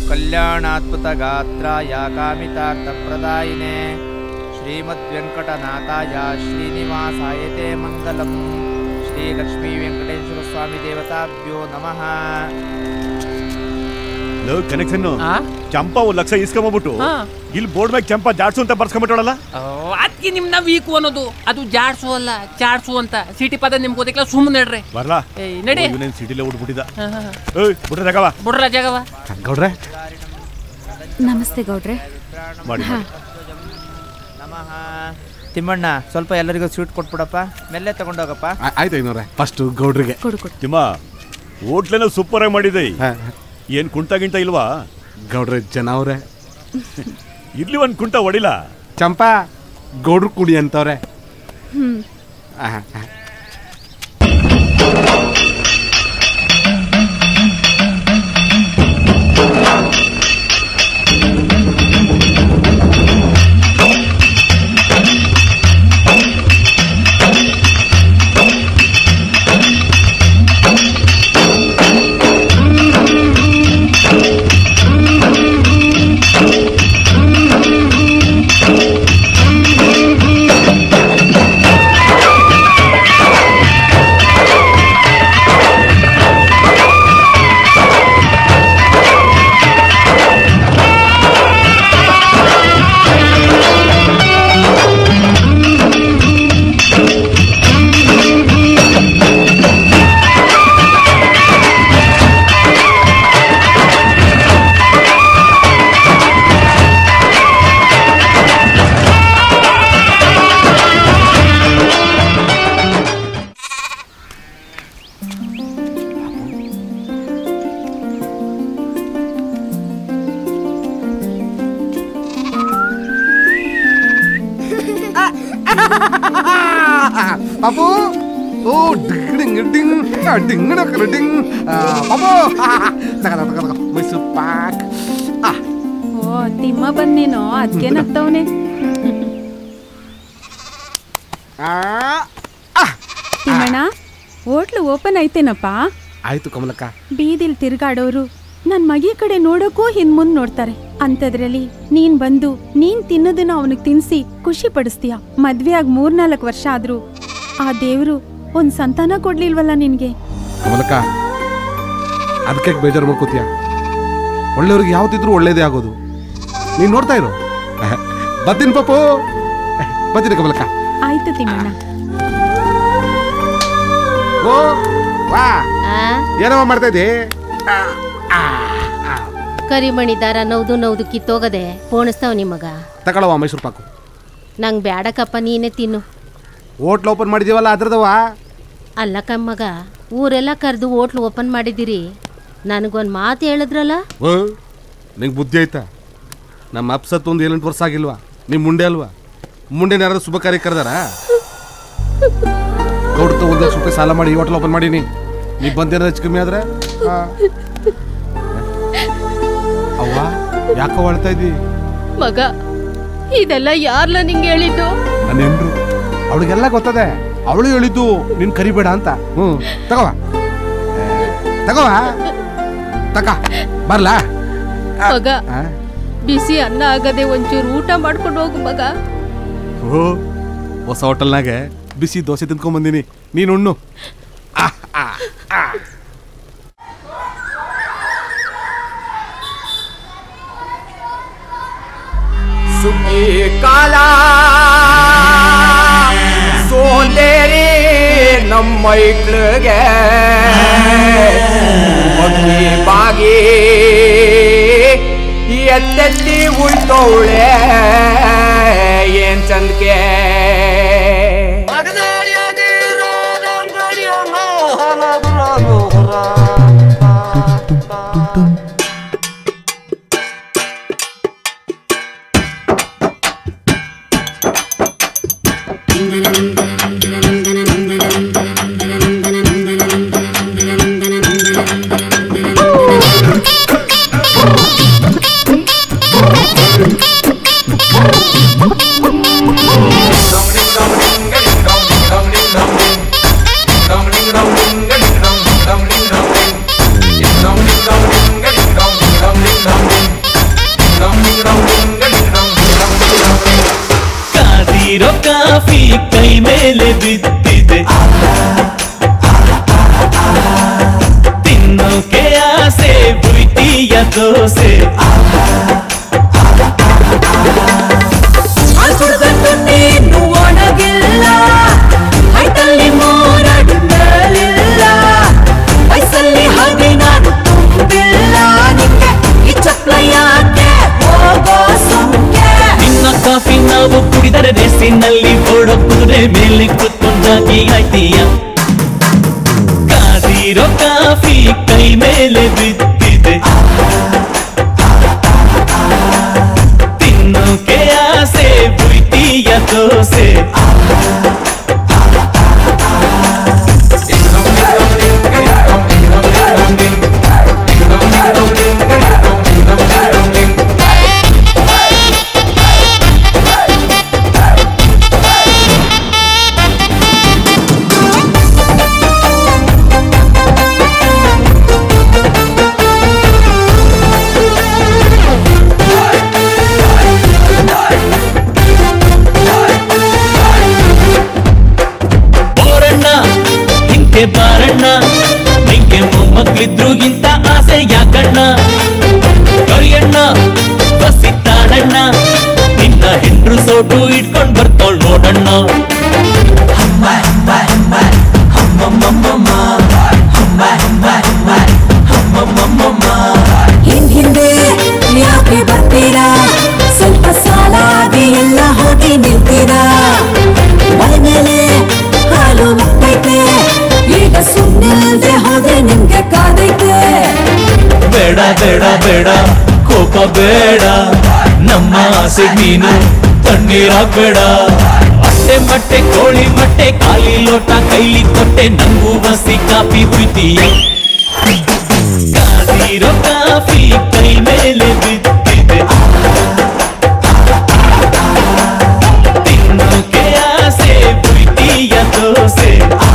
कल्याणात्मतगात्राय कामितार्थप्रदायिने श्रीमद्वेङ्कटनाथाय श्रीनिवासाय ते मङ्गलम् श्रीलक्ष्मीवेङ्कटेश्वरस्वामिदेवताभ्यो नमः ಲೋ ಕನೆಕ್ಷನ್ ಆ? ಚಂಪಾ ಒಂದ್ ಲಕ್ಷ ಇಸ್ಕೊಂಬಿಟ್ಟು ಹಾ. ಇಲ್ಲಿ ಬೋರ್ಡ್ ಮ್ಯಾಗ ಚಂಪಾ ಜಾಡ್ಸು ಅಂತ ಬರ್ಸ್ಕೊಂಬಿಟ್ಟವಳಲ್ಲ ಅದಕ್ಕೆ ನಿಮ್ನ ವೀಕು ಅನ್ನೋದು ಅದು ಜಾಡ್ಸು ಅಲ್ಲ ಚಾಡ್ಸು ಅಂತ ಸಿಟಿ ಪದ ನಿಮ್ಗೆ ಗೊತ್ತಿಲ್ಲ ಸುಮ್ಮನೆ ನಡ್ರಿ ಬರ್ಲಾ ಏಯ್, ನಡಿ. ಇವನೇನ್ ಸಿಟಿಲೇ ಉಟ್ಬಿಟ್ಟಿದ ಹಾ, ಹಾ, ಹಾ. ಏಯ್ ಬಿಡ್ರಿ ತಗವ ಬಿಡ್ರ ಜಾಗವ ಗೌಡ್ರೆ ನಮಸ್ತೆ ಗೌಡ್ರೆ ಮಾಡಿ ಮಾಡಿ. ನಮಃ ತಿಮ್ಮಣ್ಣ ಸ್ವಲ್ಪ ಎಲ್ಲರಿಗೂ ಸ್ವೀಟ್ ಕೊಟ್ಬಿಡಪ್ಪ ಮೆಲ್ಲೆ ತಗೊಂಡೋಗಪ್ಪ ಆಯ್ತು ಐನೂರ ಫಸ್ಟ್ ಗೌಡ್ರಿಗೆ ಕೊಡು ಕೊಡು ತಿಮ್ಮ ಹೋಟ್ಲೇನ ಸೂಪರ್ ಆಗಿ ಮಾಡಿದೆ ಏನ್ ಕುಂಟ ಗಿಂಟ ಇಲ್ವಾ ಗೌಡ್ರೆ ಜನ ಅವ್ರೆ ಇರ್ಲಿ ಒಂದ್ ಕುಂಟ ಹೊಡಿಲ್ಲ ಚಂಪಾ ಗೌಡ್ರು ಕುಡಿ ಅಂತವ್ರೆ ಹ್ಮ್ ಆಹಾ, ಆಹಾ. ಪಾಪು ಓ ಡಿಂಗ್ ಡಿಂಗ್ ಡಿಂಗ್ ಡಿಂಗ್ ಡಿಂಗ್ ಪಾಪು ತಗ ತಗ ತಗ ಮೈಸೂರು ಪಾಕ್ ಓ ತಿಮ್ಮ ಬಂದೇನೋ ಅದಕ್ಕೆ ನಗ್ತವನೆ ತಿಮ್ಮಣ್ಣ ಹೋಟ್ಲು ಓಪನ್ ಐತೇನಪ್ಪ ಆಯ್ತು ಕಮಲಕ್ಕ ಬೀದಿಲ್ ತಿರ್ಗಾಡೋರು ನನ್ ಮಗಿ ಕಡೆ ನೋಡೋಕ್ಕೂ ಹಿಂದ್ ಮುಂದ್ ನೋಡ್ತಾರೆ ಅಂತದ್ರಲ್ಲಿ ನೀನ್ ಬಂದು ನೀನ್ ತಿನ್ನೋದನ್ನ ಅವನಿಗೆ ತಿನ್ಸಿ ಖುಷಿ ಪಡಿಸ್ತೀಯ ಮದ್ವೆ ಆಗ್ ಮೂರ್ನಾಲ್ಕು ವರ್ಷ ಆದ್ರೂ ಆ ದೇವ್ರು ಒಂದ್ ಸಂತಾನ ಕೊಡ್ಲಿಲ್ವಲ್ಲ ನಿನ್ಗೆ ಕಮಲಕ್ಕ ಅದಕ್ಕೆ ಬೇಜಾರು ಮಾಡ್ಕೋತೀಯ ಒಳ್ಳೆಯವ್ರಿಗೆ ಯಾವ್ದಿದ್ರು ಒಳ್ಳೇದೇ ಆಗೋದು ನೀನ್ ನೋಡ್ತಾ ಇರು ಬರ್ತೀನಿ ಪಾಪು ಬರ್ತೀನಿ ಕಮಲಕ್ಕ ಆಯ್ತು ತಿಮ್ಮಣ್ಣ ಓ ವಾ ಏನಮ್ಮ ಮಾಡ್ತಾ ಇದ್ದಿ ಕರಿಮಣಿ ದಾರ ನವ್ದು ನವ್ದು ಕಿತ್ತೋಗದೆ ಪೋಣಿಸ್ತಾವ ನಿಮಗ ತಗೊಳವ ಮೈಸೂರು ಪಾಕು ನಂಗೆ ಬ್ಯಾಡಕಪ್ಪ ನೀನೇ ತಿನ್ನು ಹೋಟ್ಲ್ ಓಪನ್ ಮಾಡಿದೀವಲ್ಲ ಅದ್ರದವ ಅಲ್ಲ ಕಮ್ಮಗ ಊರೆಲ್ಲ ಕರೆದು ಹೋಟ್ಲು ಓಪನ್ ಮಾಡಿದಿರಿ ನನಗೊಂದು ಮಾತು ಹೇಳಿದ್ರಲ್ಲ ಓ ನಿಂಗೆ ಬುದ್ಧಿ ಆಯ್ತಾ ನಮ್ಮ ಅಪ್ಸತ್ ಒಂದು ಏಳೆಂಟು ವರ್ಷ ಆಗಿಲ್ವಾ ನಿಮ್ಮ ಮುಂಡೆ ಅಲ್ವಾ ಮುಂಡೆನ ಯಾರಾದ್ರು ಶುಭ ಕಾರ್ಯ ಕರೆದಾರ ಗೌಡ್ತ ಒಂದು ಲಕ್ಷ ರೂಪಾಯಿ ಸಾಲ ಮಾಡಿ ಹೋಟ್ಲ್ ಓಪನ್ ಮಾಡೀನಿ ನೀವು ಬಂದೇನಾದ್ರು ಹೆಚ್ಚು ಕಮ್ಮಿ ಆದ್ರೆ ಆ. ಅವ್ವ ಯಾಕೋ ಅಳ್ತಾ ಇದ್ದಿ ಮಗ ಇದೆಲ್ಲ ಯಾರ್ಲ ನಿಂಗೆ ಹೇಳಿದ್ದು ನನ್ನ ಹೆಂಡ್ರು ಅವಳಿಗೆಲ್ಲ ಗೊತ್ತದೆ ಅವಳು ಹೇಳಿದ್ದು ನಿನ್ ಕರಿಬೇಡ ಅಂತ ಹ್ಞೂ ತಗೋವ ಏ, ತಗೋವ ತಕ ಬರ್ಲಾ ಮಗ ಆ? ಬಿಸಿ ಅನ್ನ ಆಗದೆ ಒಂಚೂರು ಊಟ ಮಾಡ್ಕೊಂಡು ಹೋಗು ಮಗ ಓ ಹೊಸ ಹೋಟೆಲ್ನಾಗೆ ಬಿಸಿ ದೋಸೆ ತಿನ್ಕೊಂಡ್ ಬಂದೀನಿ ನೀನು ಉಣ್ಣು ಸುಗ್ಗಿ ಕಾಲ ಸೋಂದೇರಿ ನಮ್ಮೈಕ್ಳಿಗೆ ಮಗ್ಗಿ ಬಾಗಿ ಎತ್ತೆತ್ತಿ ಉಳ್ತವಳೆ ಏನ್ ಚಂದ್ಕೆ ದೋಸೆ ಅಲ್ಕುಡ್ದಟ್ಟು ನೀನು ಒಣಗಿಲ್ಲ ಹೈಟಲ್ಲಿ ಮೋರಾಡಿಲ್ಲ ವಯಸ್ಸಲ್ಲಿ ಹದಿನಾರು ತುಂಬಿಲ್ಲ ನಿಂಗೆ ಈ ಚಪ್ಲ ಯಾಕೆ ಹೋಗೋ ಸುಮ್ಕೆ ನಿನ್ನ ಕಾಫಿ ನಾವು ಕುಡಿದರೆ ರೇಸಿನಲ್ಲಿ ಓಡೋ ಕುದುರೆ ಮೇಲೆ ಕುತ್ಕೊಂಡಾಗಿ ಆಯ್ತೀಯ ಕಾದಿರೋ ಕಾಫಿ ಕೈ ಮೇಲೆ ಬಿದ್ದಿದೆ ತಿನ್ನೋಕೆ ಆಸೆ ಬುಯ್ತೀಯ ದೋಸೆ ಬೋರಣ್ಣ ಹಿಂಗೆ ಬಾರಣ್ಣ ನಿಂಗೆ ಮೊಮ್ಮಕ್ಳಿದ್ರು ಇಂತ ಆಸೆ ಯಾಕಣ್ಣ ಕರಿಯಣ್ಣ ಬಸಿತ್ತಾಡಣ್ಣ ನಿನ್ನ ಹೆಂಡ್ರು ಸೋಟು ಇಟ್ಕೊಂಡ್ ಬರ್ತೋಳ್ ನೋಡಣ್ಣ ಹಿಂದ್ ಹಿಂದೆ ಯಾಕೆ ಬರ್ತೀರಾ ಸ್ವಲ್ಪ ಸಾಲಾಗಿ ಎಲ್ಲ ಹೋಗಿ ನಿಲ್ತೀರಾ ಮನೆಮೇಲೆ ಹಾಲು ಮುಟ್ಟೈತೆ ಈಗ ಸುಮ್ಮನಿಲ್ದೆ ಹೋದ್ರೆ ನಿಮ್ಗೆ ಕಾದೈತೆ ಬೇಡ ಬೇಡ ಬೇಡ ಕೋಪ ಬೇಡ ನಮ್ಮ ಆಸೆ ನೀನು ತಣ್ಣೀರಾಗ್ಬೇಡ ಅಟ್ಟೆ ಮಟ್ಟೆ ಕೋಳಿ ಮಟ್ಟೆ ಖಾಲಿ ಲೋಟ ಕೈಲಿ ಕೊಟ್ಟೆ ನಂಗೂ ಬಸಿ ಕಾಫಿ ಪ್ರೀತಿಯ ಕಾದಿರೋ ಕಾಫಿ ಕೈ ಮೇಲೆ ಬಿದ್ದಿದೆ ತಿನ್ನೋಕೆ ಆಸೆ ಪ್ರೀತಿಯ ದೋಸೆ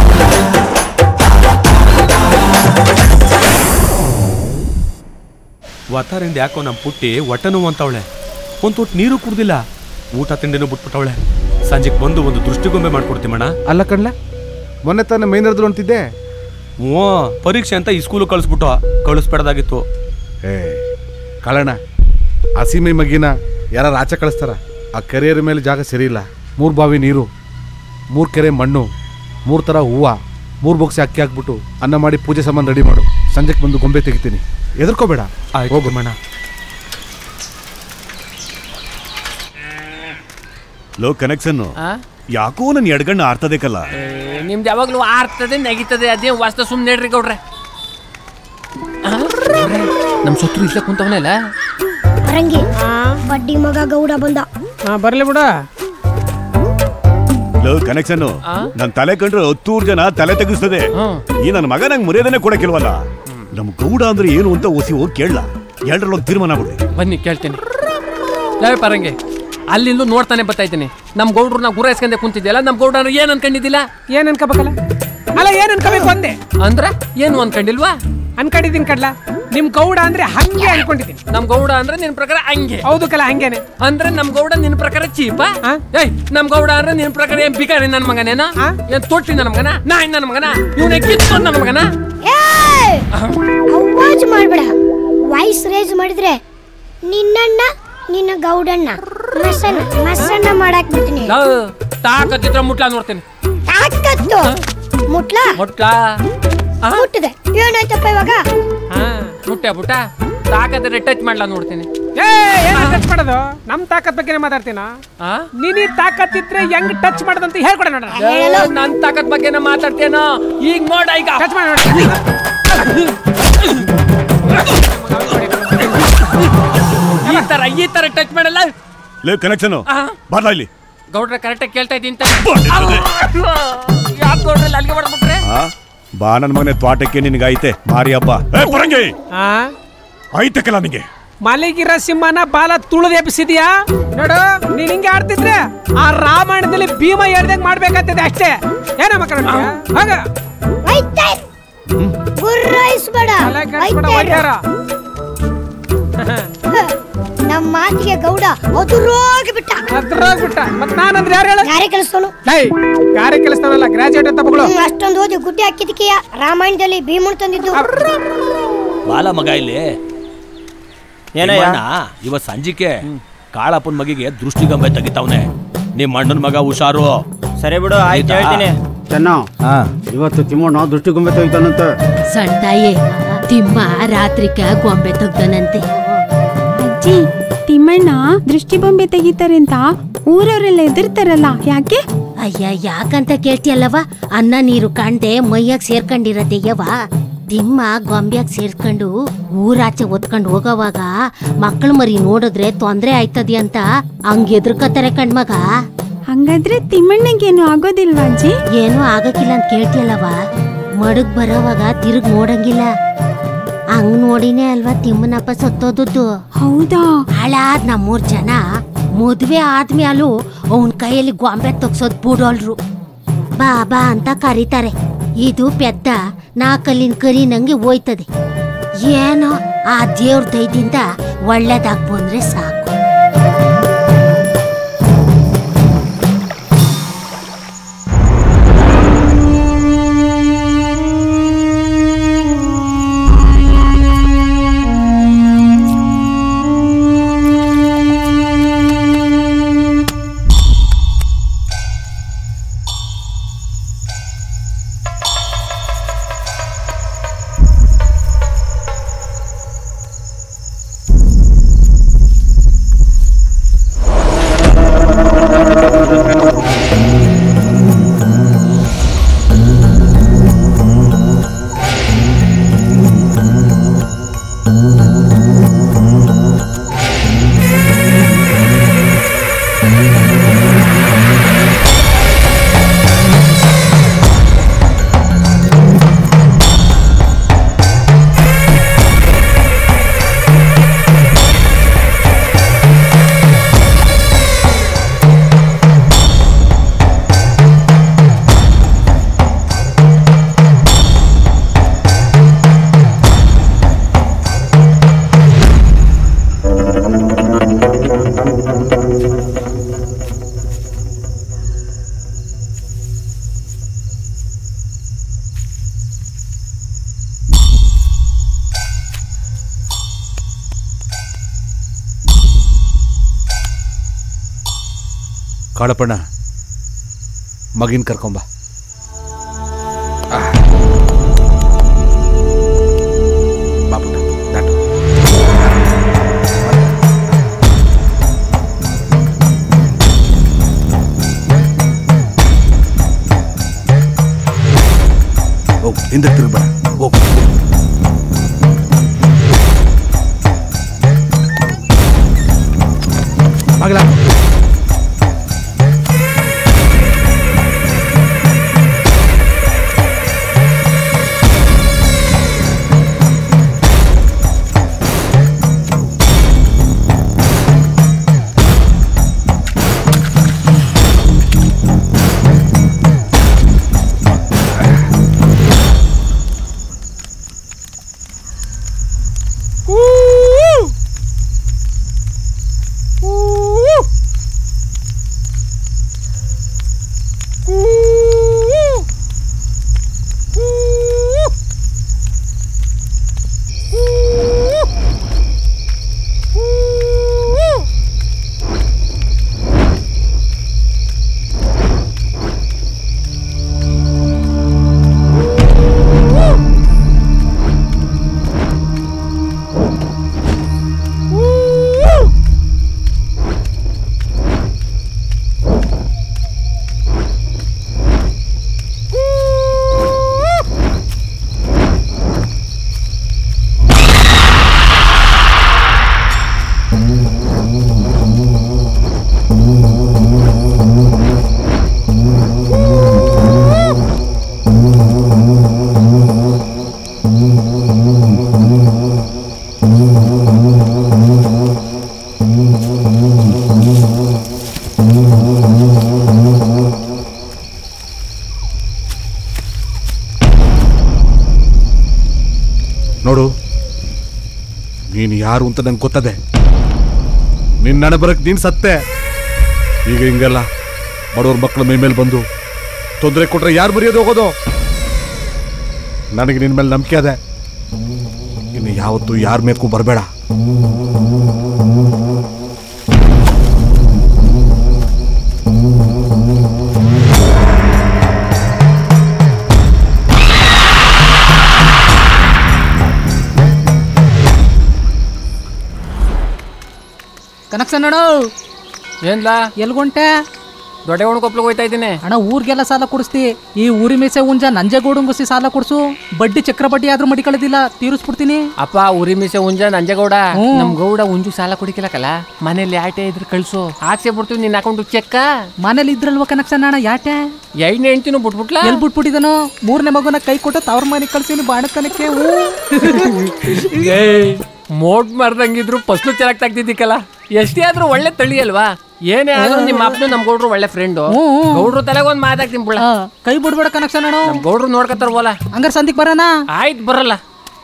ವತಾರಿಂದ ಯಾಕೋ ನಮ್ಮ ಪುಟ್ಟಿ ಹೊಟ್ಟೆ ನೋವು ಅಂತವಳೆ ಒಂದು ತುಟ್ಟು ನೀರು ಕುಡ್ದಿಲ್ಲ ಊಟ ತಿಂಡಿನೂ ಬಿಟ್ಬಿಟ್ಟವಳೆ ಸಂಜೆಗೆ ಬಂದು ಒಂದು ದೃಷ್ಟಿಗೊಂಬೆ ಮಾಡ್ಕೊಡ್ತೀಮಣ್ಣ ಅಲ್ಲ ಕಣ್ಲ ಮೊನ್ನೆ ತಾನೇ ಮೈನರ್ದ್ರು ಅಂತಿದ್ದೆ ಹ್ಞೂ ಪರೀಕ್ಷೆ ಅಂತ ಈ ಸ್ಕೂಲು ಕಳಿಸ್ಬಿಟ್ಟು ಕಳಿಸ್ಬೇಡದಾಗಿತ್ತು ಏ ಕಳಣ ಹಸಿಮೈ ಮಗಿನ ಯಾರು ಆಚೆ ಕಳಿಸ್ತಾರ ಆ ಕೆರೆಯರ ಮೇಲೆ ಜಾಗ ಸರಿ ಇಲ್ಲ ಮೂರು ಬಾವಿ ನೀರು ಮೂರು ಕೆರೆ ಮಣ್ಣು ಮೂರು ಥರ ಹೂವು ಮೂರು ಬೊಕ್ಸೆ ಅಕ್ಕಿ ಹಾಕ್ಬಿಟ್ಟು ಅನ್ನ ಮಾಡಿ ಪೂಜೆ ಸಾಮಾನು ರೆಡಿ ಮಾಡು ಸಂಜೆಗೆ ಬಂದು ಗೊಂಬೆ ತೆಗಿತೀನಿ ಎದುರ್ಕೋಬೇಡ ಹೋಗು ಮಣ್ಣ ಲೋ ಕನೆಕ್ಷನ್ ಆ? ಯಾಕೋ ನನ್ನ ಎಡಗಣ್ಣ ಆರ್ತದೆ ಕಲ್ಲ ಏ, ನಿಮ್ದು ಯಾವಾಗ್ಲೂ ಆರ್ತದೆ ನೆಗಿತದೆ ಅದೇ ವಾಸ್ತ ಸುಮ್ಮನೆ ಹೇಳ್ರಿ ಗೌಡ್ರೆ ಆ? ಗೌಡ್ರೆ, ನಮ್ ಸೊತ್ರು ಇಲ್ಲೇ ಕುಂತವನಲ್ಲ ರಂಗಿ ಬಡ್ಡಿ ಮಗ ಗೌಡ ಬಂದ ಬರ್ಲಿ ಬಿಡ ಲೋ ಕನೆಕ್ಷನ್ ಆ? ನನ್ ತಲೆ ಕಂಡ್ರೆ ಹತ್ತೂರು ಜನ ತಲೆ ತೆಗಿಸ್ತದೆ ಈ ನನ್ನ ಮಗ ನಂಗೆ ಮರ್ಯಾದನೆ ಕೊಡಕ್ಕಿಲ್ವಲ್ಲ ನಮ್ ಗೌಡ ಅಂದ್ರೆ ಏನು ಅಂತ ಓಸಿ ಹೋಗಿ ಕೇಳಲ್ಲ ಎರಡರಲ್ಲೊಂದು ತೀರ್ಮಾನ ಬಿಡಿ ಬನ್ನಿ ಕೇಳ್ತೀನಿ ಯಾವ ಪರಂಗೆ ಅಲ್ಲಿಂದ ನೋಡ್ತಾನೆ ಬರ್ತಾಯಿದ್ದೀನಿ ನಮ್ ಗೌಡ್ರು ನಾವು ಗುರಾಯಿಸ್ಕೊಂಡೆ ಕುಂತಿದ್ಯಲ್ಲ ನಮ್ ಗೌಡ್ರು ಏನ್ ಅನ್ಕೊಂಡಿದ್ದಿಲ್ಲ ಏನ್ ಅನ್ಕೋಬೇಕಲ್ಲ ಅಲ್ಲ ಏನ್ ಅನ್ಕೋಬೇಕು ಅಂದೆ ಅಂದ್ರ ಏನು ಅನ್ಕೊಂಡಿಲ್ವಾ ಅನ್ಕೊಂಡಿದ್ದೀನಿ ಕಡ್ಲ ನಿಮ್ ಗೌಡ ಅಂದ್ರೆ ಹಂಗೆ ಅನ್ಕೊಂಡಿದ್ದೀನಿ ನಮ್ ಗೌಡ ಅಂದ್ರೆ ನಿನ್ ಪ್ರಕಾರ ಹಂಗೆ ಹೌದು ಕಲ ಹಂಗೇನೆ ಅಂದ್ರೆ ನಮ್ ಗೌಡ ನಿನ್ ಪ್ರಕಾರ ಚೀಪ ಏಯ್ ನಮ್ ಗೌಡ ಅಂದ್ರೆ ನಿನ್ ಪ್ರಕಾರ ಏನ್ ಬಿಕಾರಿ ನನ್ ಮಗನೇನ ಏನ್ ತೊಟ್ಟಿ ನನ್ನ ಮಗನ ನಾಯಿ ನನ್ನ ಮಗನ ಇವನೇ ಕಿತ್ತು ನನ್ನ ಮಗನ ಅವಾಜ್ ಮಾಡ್ಬೇಡ ವಾಯ್ಸ್ ರೇಜ್ ಮಾಡಿದ್ರೆ ನಿನ್ನಣ್ಣ ನಿನ್ನ ಗೌಡಣ್ಣ ಮಸಣ್ಣ ಮಸಣ್ಣ ಮಾಡಾಕ್ ಬಿಡ್ತೀನಿ ತಾಕತ್ತಿದ್ರ ಮುಟ್ಲಾ ನೋಡ್ತೀನಿ ತಾಕತ್ತು ಮುಟ್ಲ ಮುಟ್ಲಾ ಮುಟ್ಟಿದೆ ಏನಾಯ್ತಪ್ಪ ಇವಾಗ ಹಾ ಮುಟ್ಟೆ ಬುಟ್ಟ ತಾಕತ್ತಿದ್ರೆ ಟಚ್ ಮಾಡ್ಲಾ ನೋಡ್ತೀನಿ ಏ ಏನ್ ಟಚ್ ಮಾಡೋದು ನಮ್ ತಾಕತ್ ಬಗ್ಗೆ ಮಾತಾಡ್ತೀನ ನಿನಿ ತಾಕತ್ ಇದ್ರೆ ಹೆಂಗ್ ಟಚ್ ಮಾಡೋದಂತ ಹೇಳ್ಕೊಡ ನೋಡ ಏ, ನನ್ ತಾಕತ್ ಬಗ್ಗೆನ ಮಾತಾಡ್ತೇನೋ ಈಗ ನೋಡ ಈಗ ಟಚ್ ಮಾಡಿ ಈ ತರ ಈ ತರ ಟಚ್ ಮಾಡಲ್ಲ ಲೇ ಕನೆಕ್ಷನ್ ಆ? ಬರ್ಲಾ ಇಲ್ಲಿ ಗೌಡ್ರ ಕರೆಕ್ಟಾಗಿ ಕೇಳ್ತಾ ಇದ್ದೀನಿ ಯಾಕೆ ಗೌಡ್ರಲ್ಲಿ ಅಲ್ಲಿಗೆ ಮಾಡ್ಬಿಟ್ರೆ ಆ? ಬಾ ನನ್ನ ಮಗನೇ ತ್ವಾಟಕ್ಕೆ ನಿನಗಾಯ್ತೆ ಮಾರಿ ಹಬ್ಬ ಏ ಪರಂಗಿ ಆ ಐತಕ್ಕಲ್ಲ ನಿಂಗೆ ಮಲಗಿರ ಸಿಂಹನ ಬಾಲ ತುಳಿದು ಎಬ್ಬಿಸಿದ್ಯಾ ನೋಡು ನೀನ್ ಹಿಂಗೆ ಆಡ್ತಿದ್ರೆ ಆ ರಾಮಾಯಣದಲ್ಲಿ ಭೀಮ ಹೇಳ್ದಂಗ್ ಮಾಡ್ಬೇಕಾಗ್ತದೆ ಅಷ್ಟೇ ಏನ ಮಕ್ಕಳ ಹೋಗ ಗುರ್ರಾಯಿಸ್ಬೇಡ ಒಯ್ಯಾರ. ನಮ್ಮ ಮಾತಿಗೆ ಗೌಡ ಅದುರೋಗಿ ಬಿಟ್ಟ ಅದ್ರೋಗ್ಬಿಟ್ಟ ಮತ್ ನಾನಂದ್ರೆ ಯಾರು ಹೇಳ ಗಾರೆ ಕೆಲಸನು ಲೈ ಗಾರೆ ಕೆಲಸನಲ್ಲ ಗ್ರಾಜುಯೇಟ್ ಅಂತ ಮಗಳು ಅಷ್ಟೊಂದು ಓದಿ ಗುಡ್ಡೆ ಹಾಕಿದಕ್ಕೆಯ ರಾಮಾಯಣದಲ್ಲಿ ಭೀಮನ್ ತಂದಿದ್ದು ಬಾಲ ಮಗ ಇಲ್ಲಿ ಏನಯ್ಯ? ಇವತ್ ಸಂಜಿಕೆ ಕಾಳಪ್ಪನ ಮಗಿಗೆ ದೃಷ್ಟಿಗಂಬೆ ತೆಗಿತಾವ್ನೆ ನಿಮ್ಮ ಅಣ್ಣನ ಮಗ ಹುಷಾರು ಸರಿ ಬಿಡು ಆಯ್ತು ಹೇಳ್ತೀನಿ ಚೆನ್ನ ಇವತ್ತು ತಿಮ್ಮಣ್ಣ ದೃಷ್ಟಿಗೊಂಬೆ ತೆಗಿತಾನಂತೆ ಸಣ್ಣ ತಾಯಿ ತಿಮ್ಮ ರಾತ್ರಿಕ ಗೊಂಬೆ ತೆಗ್ದನಂತೆ ಅಜ್ಜಿ ತಿಮ್ಮಣ್ಣ ದೃಷ್ಟಿ ಬೊಂಬೆ ತೆಗಿತಾರೆ ಅಂತ ಊರವರೆಲ್ಲ ಎದುರ್ತಾರಲ್ಲ ಯಾಕೆ ಅಯ್ಯ ಯಾಕಂತ ಕೇಳ್ತಿಯಲ್ಲವ ಅನ್ನ ನೀರು ಕಾಣ್ದೆ ಮೈಯಾಗ ಸೇರ್ಕೊಂಡಿರದೆಯವ ತಿಮ್ಮ ಗೊಂಬ್ಯಾಗ ಸೇರ್ಕೊಂಡು ಊರಾಚೆ ಒತ್ಕೊಂಡು ಹೋಗೋವಾಗ ಮಕ್ಕಳ ಮರಿ ನೋಡಿದ್ರೆ ತೊಂದ್ರೆ ಆಯ್ತದೆ ಅಂತ ಹಂಗ್ ಎದ್ರಕತ್ತಾರೆ ಕಣ್ಮಗ ಹಂಗಾದ್ರೆ ತಿಮ್ಮಣ್ಣಗೇನು ಆಗೋದಿಲ್ವಾ ಅಜ್ಜಿ ಏನೂ ಆಗಕ್ಕಿಲ್ಲ ಅಂತ ಕೇಳ್ತಿಯಲ್ಲವ ಮಡಗ್ ಬರೋವಾಗ ತಿರುಗ್ ನೋಡಂಗಿಲ್ಲ ಹಂಗ್ ನೋಡಿನೇ ಅಲ್ವಾ ತಿಮ್ಮನಪ್ಪ ಸತ್ತೋದದ್ದು ಹೌದಾ ಹಾಳಾದ್ ನಮ್ಮೂರ್ ಜನ ಮದ್ವೆ ಆದ್ಮ್ಯಾಲೂ ಅವನ್ ಕೈಯಲ್ಲಿ ಗೊಂಬೆ ತಗ್ಸೋದ್ ಬಿಡೋಲ್ರು ಬಾ ಬಾ ಅಂತ ಕರೀತಾರೆ ಇದು ಪೆದ್ದ ನಾಲ್ಕಲ್ಲಿನ ಕರಿ ನಂಗೆ ಹೋಯ್ತದೆ ಏನೋ ಆ ದೇವ್ರ ದಯದಿಂದ ಒಳ್ಳೇದಾಗ್ ಬಂದ್ರೆ ಸಾಕು ಕಾಳಪ್ಪಣ್ಣ ಮಗಿನ ಕರ್ಕೊಂಬ ಹೋಗು ಹಿಂದೆ ತಿರುಗ್ಬೇಡ ಹೋಗು ಮಗಳ ನೋಡು ನೀನು ಯಾರು ಅಂತ ನಂಗೆ ಗೊತ್ತದೆ ನಿನ್ನ ನಡೆ ಬರಕ್ ನೀನು ಸತ್ತೆ ಈಗ ಹಿಂಗಲ್ಲ ಬಡವ್ರ ಮಕ್ಕಳ ಮೈ ಮೇಲೆ ಬಂದು ತೊಂದರೆ ಕೊಟ್ರೆ ಯಾರು ಬರೆಯೋದು ಹೋಗೋದು ನನಗೆ ನಿನ್ನ ಮೇಲೆ ನಂಬಿಕೆ ಅದೆ ಇನ್ನು ಯಾವತ್ತೂ ಯಾರ ಮೇದ್ಗೂ ಬರಬೇಡ ಕನೆಕ್ಷನ್ ಅಣ್ಣ ಏನ್ಲ ಎಲ್ಗುಂಟೆ ದೊಡ್ಡ ಕೊಪ್ಪಳಿಗೆ ಹೋಯ್ತಾ ಇದ್ದೀನಿ ಅಣ್ಣ ಊರಿಗೆಲ್ಲ ಸಾಲ ಕೊಡಿಸ್ತಿ ಈ ಊರಿ ಮೀಸೆ ಉಂಜ ನಂಜೇಗೌಡಂಗುಸಿ ಸಾಲ ಕೊಡ್ಸು ಬಡ್ಡಿ ಚಕ್ರ ಬಡ್ಡಿ ಆದ್ರೂ ಮಡಿಕೊಳ್ಳೋದಿಲ್ಲ ತೀರಿಸ್ಬಿಡ್ತೀನಿ ಅಪ್ಪ ಉರಿ ಮೀಸೆ ಉಂಜ ನಂಜಗೌಡ ಹ್ಞೂ. ನಮ್ ಗೌಡ ಉಂಜು ಸಾಲ ಕುಡಿಕಿಲ್ಲಕಲ್ಲ ಮನೇಲಿ ಆಟೆ ಇದ್ರೆ ಕಳ್ಸು ಹಾಕ್ಸೇ ಬಿಡ್ತೀವಿ ನಿನ್ನ ಅಕೌಂಟ್ ಚೆಕ್ಕ ಮನೇಲಿ ಇದ್ರಲ್ವ ಕನೆಕ್ಷನ್ ಅಣ್ಣ ಯಾಟೆ ಎರಡನೇ ಹೆಂಡ್ತಿನೂ ಬಿಟ್ಬಿಟ್ಲಾ ಎಲ್ ಬಿಟ್ಬಿಟ್ಟಿದನು ಮೂರನೇ ಮಗುನ ಕೈ ಕೊಟ್ಟು ತವ್ರ ಮನೆಗೆ ಕಳ್ಸಿನಿ ಬಾಣತನಕ್ಕೆ ಮೋಟ್ ಮಾರ್ದಂಗಿದ್ರು ಫಸ್ಲು ಚೆನ್ನಾಗಿ ತೆಗ್ದಿದ್ದಕ್ಕಲ್ಲ ಎಷ್ಟೇ ಆದ್ರೂ ಒಳ್ಳೆ ತಳಿ ಅಲ್ವಾ ಏನೇ ಆದ್ರೂ ನಿಮ್ಮ ಅಪ್ಪನು ನಮ್ ಗೌಡ್ರು ಒಳ್ಳೆ ಫ್ರೆಂಡು ಗೌಡ್ರು ತಲೆಗೆ ಒಂದ್ ಮಾತಾಡ್ತೀನಿ ಬಿಡ ಕೈ ಬಿಡ್ಬೇಡ ಕನೆಕ್ಷನ್ ಅಣ್ಣ ನಮ್ ಗೌಡ್ರು ನೋಡ್ಕತ್ತಾರ ಹೋಲ ಹಂಗಾರೆ ಸಂದಿಕ್ ಬರೋಣ ಆಯ್ತು ಬರಲ್ಲ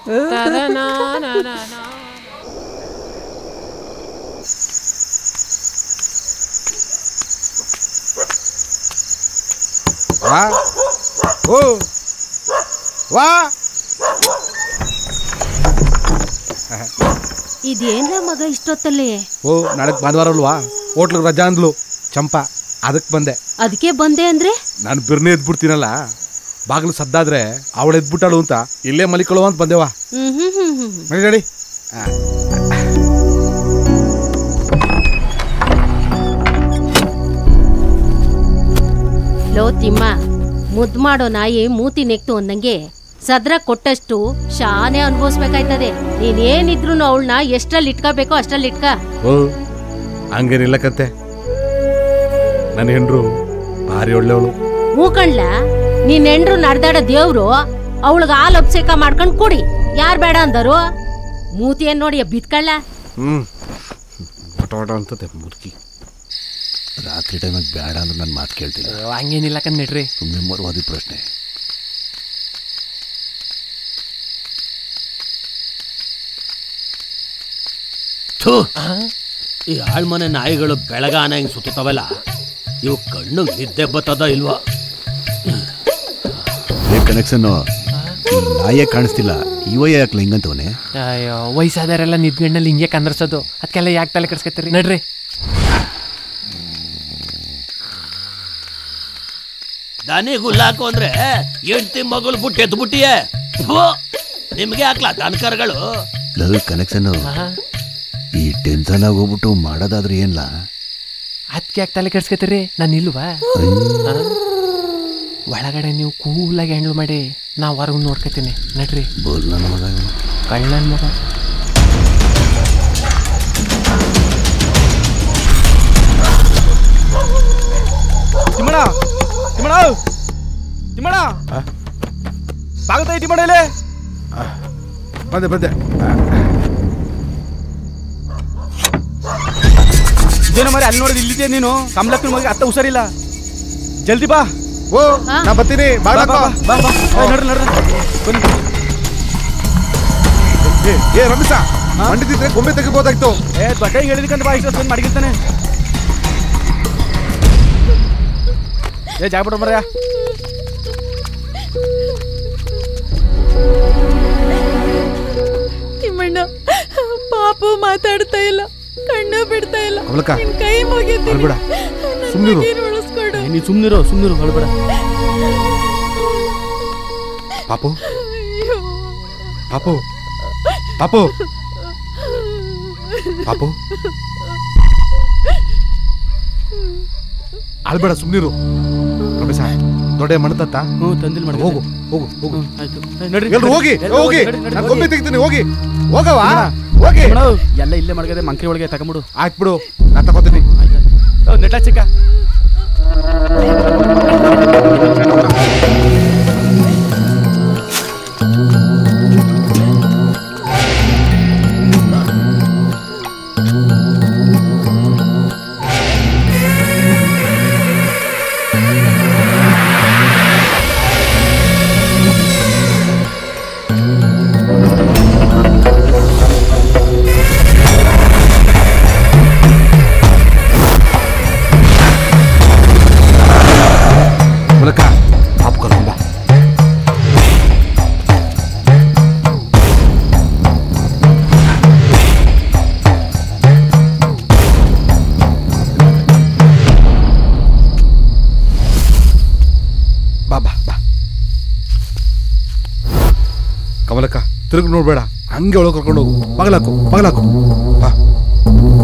ವಾ ಓ ವಾ ಇದೇನ್ಲ ಮಗ ಇಷ್ಟೊತ್ತಲ್ಲಿ ಓ ನಾಳೆ ಭಾನುವಾರ ಅಲ್ವಾ ಹೋಟ್ಲಿಗೆ ರಜಾ ಅಂದ್ಲು ಚಂಪಾ ಅದಕ್ಕೆ ಬಂದೆ ಅದಕ್ಕೆ ಬಂದೆ ಅಂದ್ರೆ ನಾನು ಬಿರ್ನೆ ಎದ್ಬಿಡ್ತೀನಲ್ಲ ಬಾಗಿಲು ಸದ್ದಾದ್ರೆ ಅವಳು ಎದ್ಬಿಟ್ಟಾಳು ಅಂತ ಇಲ್ಲೇ ಮಲಿಕೊಳ್ಳುವ ಅಂತ ಬಂದೆವಾ ಹ್ಮ್ ಹ್ಮ್ ಹ್ಮ್ ಹ್ಮ್ ಹ್ಮ್. ನಡಿ ನಡಿ ಆ. ಲೋ ತಿಮ್ಮ ಮುದ್ ಮಾಡೋ ನಾಯಿ ಮೂತಿ ನೆಕ್ತು ಅಂದಂಗೆ ಸದ್ರ ಕೊಟ್ಟಷ್ಟು ಶಾನೆ ಅನ್ಭವಿಸ್ಬೇಕಾಯ್ತದೆ ನೀನೇನಿದ್ರು ಅವಳನ್ನ ಎಷ್ಟ್ರಲ್ಲಿ ಇಟ್ಕೋಬೇಕೋ ಅಷ್ಟ್ರಲ್ಲಿ ಇಟ್ಕ ಓ ಹಂಗೇನಿಲ್ಲ ಕತ್ತೆ ನನ್ನ ಹೆಂಡ್ರು ಭಾರಿ ಒಳ್ಳೆಯವಳು ಮೂಕಣ್ಲ ನೀನ್ ಹೆಂಡ್ರು ನಡ್ದಾಡ ದೇವ್ರು ಅವಳಿಗೆ ಹಾಲು ಅಭಿಷೇಕ ಮಾಡ್ಕೊಂಡ್ ಕುಡಿ ಯಾರ್ ಬೇಡ ಅಂದರು ಮೂತಿ ಏನ್ ನೋಡಿ ಬಿತ್ಕಳ್ಳ ಹ್ಮ್ ಒಟ ಒಟ ಅಂತದೆ ಮುದುಕಿ ರಾತ್ರಿ ಟೈಮಾಗಿ ಬೇಡ ಅಂದ್ರೆ ನನ್ನ ಮಾತು ಕೇಳ್ತಿಲ್ಲ ಹಂಗೇನಿಲ್ಲ ಕಣ್ಣಿಡ್ರಿ ಸುಮ್ಮನೆ ಮರುವಾದಿ ಪ್ರಶ್ನೆ ಥು ಈ ಆಳ್ಮನೆ ನಾಯಿಗಳು ಬೆಳಗಾನ ಹಿಂಗ್ ಸುತ್ತವಲ್ಲ ಇವು ಕಣ್ಣು ನಿದ್ದೆ ಬತ್ತದ ಇಲ್ವಾ ಏ ಕನೆಕ್ಷನ್ನು ನಾಯೇ ಕಾಣಿಸ್ತಿಲ್ಲ ಇವ ಯಾಕೆ ಹಿಂಗಂತವನೆ ಅಯ್ಯೋ ವಯಸ್ಸಾದವರೆಲ್ಲ ನಿದ್ಗಣ್ಣಲ್ಲಿ ಹಿಂಗೆ ಕಂದರ್ಸೋದು ಅದಕ್ಕೆಲ್ಲ ಯಾಕೆ ತಲೆ ಕೆಡ್ಸ್ಕೊತೀರಿ ನಡ್ರಿ ದನಿ ಗುಲ್ಲಾಕು ಅಂದ್ರೆ ಹೆಂಡ್ತಿ ಮಗಳು ಬಿಟ್ಟು ಎದ್ದು ಬಿಟ್ಟಿಯೇ ನಿಮ್ಗೆ ಹಾಕ್ಲಾ ದನಕರ್ಗಳು ಲವ್ ಕನೆಕ್ಷನ್ನು ಈ ಟೆನ್ಷನ್ ಆಗೋಗ್ಬಿಟ್ಟು ಮಾಡೋದಾದ್ರೆ ಏನ್ಲಾ ಅದಕ್ಕೆ ಯಾಕೆ ತಲೆ ಕೆಡ್ಸ್ಕೊತೀರಿ ನಾನು ಇಲ್ವಾ ಆ? ಒಳಗಡೆ ನೀವು ಕೂಲಾಗಿ ಹ್ಯಾಂಡಲ್ ಮಾಡಿ ನಾ ಹೊರಗೆ ನೋಡ್ಕೊತೀನಿ ನಡ್ರಿ ಬೋಲ್ ನನ್ನ ಮಗ ಇವ್ನು. ಕಳ್ಳನ ಮಗ ತಿಮ್ಮಣ ತಿಮ್ಮಣ ತಿಮ್ಮಣ ಬಾಗುತ್ತಾ ತಿಮ್ಮಣ ಇಲ್ಲಿ ಬಂದೆ ಬಂದೆ ಇದೇನೋ ಮರಿ ಅಲ್ಲಿ ನೋಡಿದ್ ಇಲ್ಲಿದ್ದೆ ನೀನು ಕಮಲಕ್ಕನ ಮಗ ಅತ್ತ ಹುಷಾರಿಲ್ಲ ಜಲ್ದಿ ಬಾ ಓ ನಾ ಬರ್ತೀನಿ ಬಾ ಬಾಳ ಬಾ ಬಾ ಬಾ ಏ, ನಡ್ರಿ ನಡ್ರಿ ಬನ್ನಿ ಏ, ಏ ರಮೇಶ ಮಂಡಿದಿದ್ರೆ ಗೊಂಬೆ ತೆಗಿಬೋದಾಯ್ತು ಏ ದೊಡ್ಡ ಹೇಳಿದಕ್ಕಂತ ಬಾ ಇಷ್ಟು ಬಂದು ಮಡಗಿರ್ತಾನೆ ಏ ಜಾಗ ಬಿಡ ಮರ್ಯ ತಿಮ್ಮಣ್ಣ ಪಾಪು ಮಾತಾಡ್ತಾ ಇಲ್ಲ ಕಣ್ಣು ಬಿಡ್ತಾ ಇಲ್ಲ ಕಮಲಕ್ಕ, ನಿನ್ ಕೈ ಮುಗಿತೀನಿ ಅಳ್ಬೇಡ. ಸುಮ್ನಿರು. ಉಳಿಸ್ಕೊಡು ನೀ ಸುಮ್ನಿರು ಸುಮ್ನಿರು ಹೊಳ್ಬೇಡ ಪಾಪು ಪಾಪು ಪಾಪು ಪಾಪು ಅಳ್ಬೇಡ ಸುಮ್ನಿರು ರಮೇಶ ದೊಡ್ಡ ಮಣ್ತತ್ತ ಹ್ಞೂ ತಂದಿಲ್ ಮಾಡಿ ಹೋಗು ಹೋಗು ಹೋಗು ಆಯ್ತು ನಡ್ರಿ ಎಲ್ರು ಹೋಗಿ ಎಲ್ರು ಹೋಗಿ ನಡ್ರಿ, ನಡ್ರಿ, ನಾನು ಹೋಗಿ. ಗೊಂಬೆ ತೆಗಿತೀನಿ ಹೋಗಿ ಹೋಗವಾ ತಿಮ್ಮಣ್ಣ, ಹೋಗಿ ತಿಮ್ಮಣ್ಣ, ಎಲ್ಲ ಇಲ್ಲೇ ಮಡಗದೆ ಮಂಕ್ರಿ ಒಳಗೆ ತಗೊಂಬಿಡು ಆಯ್ತು ಬಿಡು ನಾ ತಗೋತೀನಿ ನೆಟ್ಲ ಚಿಕ್ಕ ಮೂಲಕ ಕಮಲಕ್ಕ ತಿರುಗಿ ನೋಡ್ಬೇಡ ಹಂಗೆ ಒಳಗೆ ಕರ್ಕೊಂಡು ಹೋಗು ಬಗಲಾಕು ಬಗಲಾಕು ಬಾ